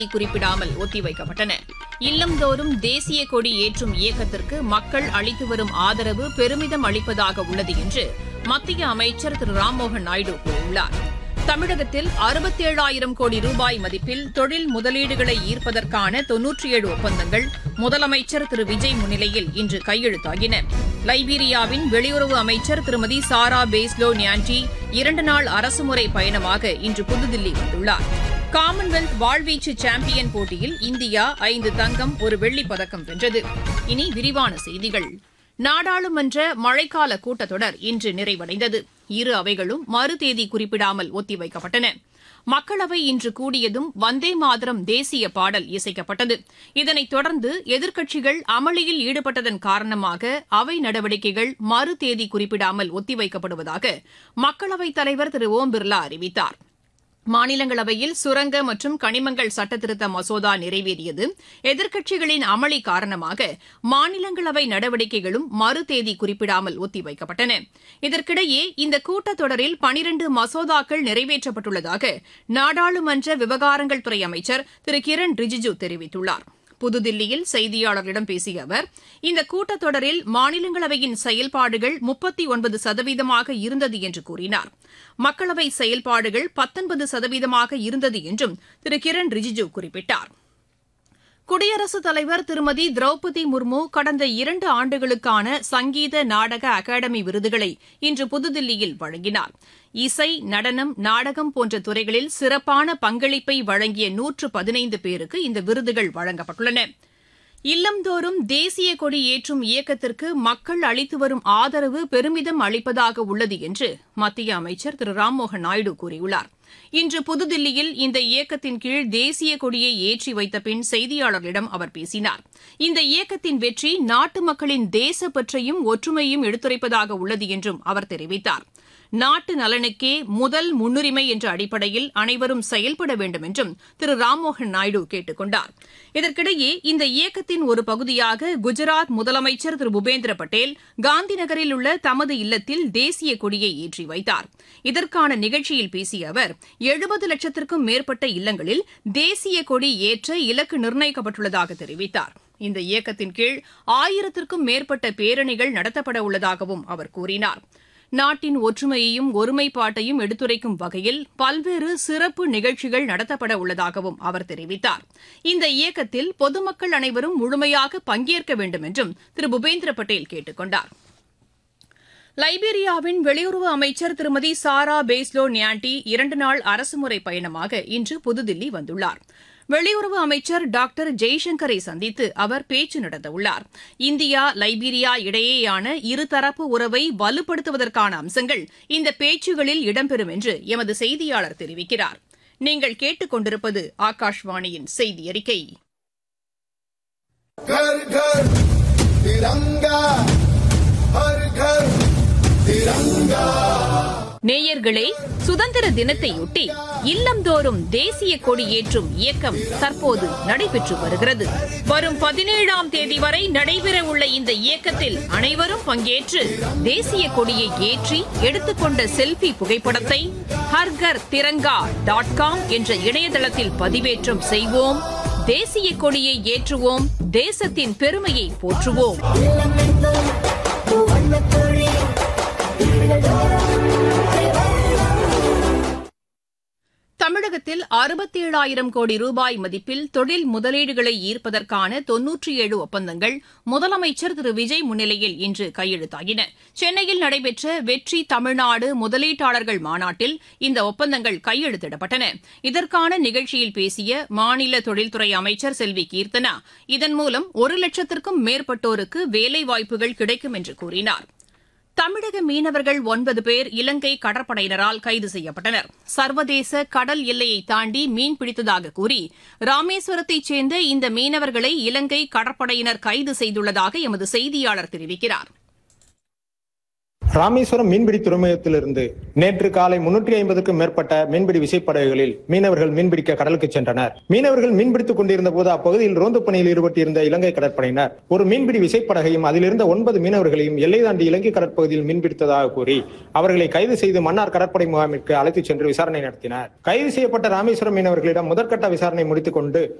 குறிப்பிடாமல் ஒத்திவைக்கப்பட்டன இல்லந்தோறும் தேசிய கொடி ஏற்றும் இயக்கத்திற்கு மக்கள் அளித்து வரும் ஆதரவு பெருமிதம் அளிப்பதாக உள்ளது என்று மத்திய அமைச்சர் திரு ராம்மோகன் நாயுடு கூறியுள்ளார் தமிழகத்தில் அறுபத்தேழாயிரம் கோடி ரூபாய் மதிப்பில் தொழில் முதலீடுகளை ஈர்ப்பதற்கான தொன்னூற்றி ஏழு ஒப்பந்தங்கள் முதலமைச்சர் திரு விஜய் முன்னிலையில் இன்று கையெழுத்தாகின லைபீரியாவின் வெளியுறவு அமைச்சர் திருமதி சாரா பேஸ்லோ நியான்டி இரண்டு நாள் அரசுமுறை பயணமாக இன்று புதுதில்லி வந்துள்ளார் காமன்வெல்த் வாழ்வீச்சு சாம்பியன் போட்டியில் இந்தியா ஐந்து தங்கம் ஒரு வெள்ளிப் பதக்கம் வென்றது இனி விரிவான செய்திகள் நாடாளுமன்ற மழைக்கால கூட்டத்தொடர் இன்று நிறைவடைந்தது இரு அவைகளும் மறு தேதி குறிப்பிடாமல் ஒத்திவைக்கப்பட்டன மக்களவை இன்று கூடியதும் வந்தே மாதரம் தேசிய பாடல் இசைக்கப்பட்டது இதனைத் தொடர்ந்து எதிர்க்கட்சிகள் அமளியில் ஈடுபட்டதன் காரணமாக அவை நடவடிக்கைகள் மறு தேதி குறிப்பிடாமல் ஒத்திவைக்கப்படுவதாக மக்களவைத் தலைவர் திரு ஓம் பிர்லா அறிவித்தார் மாநிலங்களவையில் சுரங்க மற்றும் கனிமங்கள் சட்டத்திருத்த மசோதா நிறைவேறியது எதிர்க்கட்சிகளின் அமளி காரணமாக மாநிலங்களவை நடவடிக்கைகளும் மறு தேதி குறிப்பிடாமல் ஒத்திவைக்கப்பட்டன இதற்கிடையே இந்த கூட்டத்தொடரில் பனிரண்டு மசோதாக்கள் நிறைவேற்றப்பட்டுள்ளதாக நாடாளுமன்ற விவகாரங்கள் துறை அமைச்சர் திரு கிரண் ரிஜிஜு தெரிவித்துள்ளார் புதுதில்லியில் செய்தியாளர்களிடம் பேசிய அவர் இந்த கூட்டத்தொடரில் மாநிலங்களவையின் செயல்பாடுகள் முப்பத்தி ஒன்பது சதவீதமாக இருந்தது என்று கூறினார் மக்களவை செயல்பாடுகள் பத்தொன்பது சதவீதமாக இருந்தது என்றும் திரு கிரண் ரிஜிஜு குறிப்பிட்டார் குடியரசுத் தலைவர் திருமதி திரௌபதி முர்மு கடந்த இரண்டு ஆண்டுகளுக்கான சங்கீத நாடக அகாடமி விருதுகளை இன்று புதுதில்லியில் வழங்கினார் இசை நடனம் நாடகம் போன்ற துறைகளில் சிறப்பான பங்களிப்பை வழங்கிய நூற்று பதினைந்து பேருக்கு இந்த விருதுகள் வழங்கப்பட்டுள்ளன இல்லந்தோறும் தேசிய கொடி ஏற்றும் இயக்கத்திற்கு மக்கள் அளித்து வரும் ஆதரவு பெருமிதம் அளிப்பதாக உள்ளது என்று மத்திய அமைச்சர் திரு ராம்மோகன் நாயுடு கூறியுள்ளார் இன்று புதுதில்லியில் இந்த இயக்கத்தின் கீழ் தேசிய கொடியை ஏற்றி வைத்த பின் செய்தியாளர்களிடம் அவர் பேசினார் இந்த இயக்கத்தின் வெற்றி நாட்டு மக்களின் தேசப்பற்றையும் ஒற்றுமையும் எடுத்துரைப்பதாக உள்ளது என்றும் அவர் தெரிவித்தார் நாட்டு நலனுக்கே முதல் முன்னுரிமை என்ற அடிப்படையில் அனைவரும் செயல்பட வேண்டும் என்றும் திரு ராம்மோகன் நாயுடு கேட்டுக் கொண்டார் இதற்கிடையே இந்த இயக்கத்தின் ஒரு பகுதியாக குஜராத் முதலமைச்சர் திரு பூபேந்திர பட்டேல் காந்தி நகரில் உள்ள தமது இல்லத்தில் தேசிய கொடியை ஏற்றி வைத்தார் இதற்கான நிகழ்ச்சியில் பேசிய அவர் எழுபது லட்சத்திற்கும் மேற்பட்ட இல்லங்களில் தேசிய கொடி ஏற்ற இலக்கு நிர்ணயிக்கப்பட்டுள்ளதாக தெரிவித்தார் இந்த இயக்கத்தின் கீழ் ஆயிரத்திற்கும் மேற்பட்ட பேரணிகள் நடத்தப்பட உள்ளதாகவும் அவர் கூறினார் நாட்டின் ஒற்றுமையையும் ஒருமைப்பாட்டையும் எடுத்துரைக்கும் வகையில் பல்வேறு சிறப்பு நிகழ்ச்சிகள் நடத்தப்பட உள்ளதாகவும் அவர் தெரிவித்தார் இந்த இயக்கத்தில் பொதுமக்கள் அனைவரும் முழுமையாக பங்கேற்க வேண்டும் என்றும் திரு பூபேந்திர பட்டேல் கேட்டுக் கொண்டார் லைபீரியாவின் வெளியுறவு அமைச்சர் திருமதி சாரா பேஸ்லோ நியாண்டி இரண்டு நாள் அரசுமுறை பயணமாக இன்று புதுதில்லி வந்துள்ளார் வெளியுறவு அமைச்சர் டாக்டர் ஜெய்சங்கரை சந்தித்து அவர் பேச்சு நடத்தவுள்ளார் இந்தியா லைபீரியா இடையேயான இருதரப்பு உறவை வலுப்படுத்துவதற்கான அம்சங்கள் இந்த பேச்சுகளில் இடம்பெறும் என்று எமது செய்தியாளர் தெரிவிக்கிறார் நீங்கள் கேட்டுக் கொண்டிருப்பது ஆகாஷ்வாணியின் செய்தி அறிக்கை घर घर तिरंगा हर घर तिरंगा நேயர்களே சுதந்திர தினத்தையொட்டி இல்லந்தோறும் தேசிய கொடி ஏற்றும் இயக்கம் தற்போது நடைபெற்று வருகிறது வரும் பதினேழாம் தேதி வரை நடைபெறவுள்ள இந்த இயக்கத்தில் அனைவரும் பங்கேற்று தேசிய கொடியை ஏற்றி எடுத்துக்கொண்ட செல்பி புகைப்படத்தை ஹர்கர் திரங்கா டாட் காம் என்ற இணையதளத்தில் பதிவேற்றம் செய்வோம் தேசிய கொடியை ஏற்றுவோம் தேசத்தின் பெருமையை போற்றுவோம் தமிழகத்தில் அறுபத்தேழாயிரம் கோடி ரூபாய் மதிப்பில் தொழில் முதலீடுகளை ஈர்ப்பதற்கான தொன்னூற்றி ஏழு ஒப்பந்தங்கள் முதலமைச்சர் திரு விஜய் முன்னிலையில் இன்று கையெழுத்தாகின சென்னையில் நடைபெற்ற வெற்றி தமிழ்நாடு முதலீட்டாளர்கள் மாநாட்டில் இந்த ஒப்பந்தங்கள் கையெழுத்திடப்பட்டன இதற்கான நிகழ்ச்சியில் பேசிய மாநில தொழில்துறை அமைச்சர் செல்வி கீர்த்தனா இதன் மூலம் ஒரு லட்சத்திற்கும் மேற்பட்டோருக்கு வேலைவாய்ப்புகள் கிடைக்கும் என்று கூறினார் தமிழக மீனவர்கள் ஒன்பது பேர் இலங்கை கடற்படையினரால் கைது செய்யப்பட்டனர் சர்வதேச கடல் எல்லையை தாண்டி மீன் பிடித்ததாக கூறி ராமேஸ்வரத்தைச் சேர்ந்த இந்த மீனவர்களை இலங்கை கடற்படையினர் கைது செய்துள்ளதாக எமது செய்தியாளர் தெரிவிக்கிறார் ராமேஸ்வரம் மீன்பிடி துறைமுகத்திலிருந்து நேற்று காலை முன்னூற்றி ஐம்பதுக்கும் மேற்பட்ட மீன்பிடி விசைப்படகுகளில் மீனவர்கள் மீன்பிடிக்க கடலுக்கு சென்றனர் மீனவர்கள் மீன்பிடித்துக் கொண்டிருந்த போது அப்பகுதியில் ரோந்து பணியில் ஈடுபட்டிருந்த இலங்கை கடற்படையினர் ஒரு மீன்பிடி விசைப்படகையும் அதிலிருந்த ஒன்பது மீனவர்களையும் எல்லை தாண்டி இலங்கை கடற்பகுதியில் மீன்பிடித்ததாக கூறி அவர்களை கைது செய்து மன்னார் கடற்படை முகாமிற்கு அழைத்துச் சென்று விசாரணை நடத்தினர் கைது செய்யப்பட்ட ராமேஸ்வரம் மீனவர்களிடம் முதற்கட்ட விசாரணை முடித்துக் கொண்டு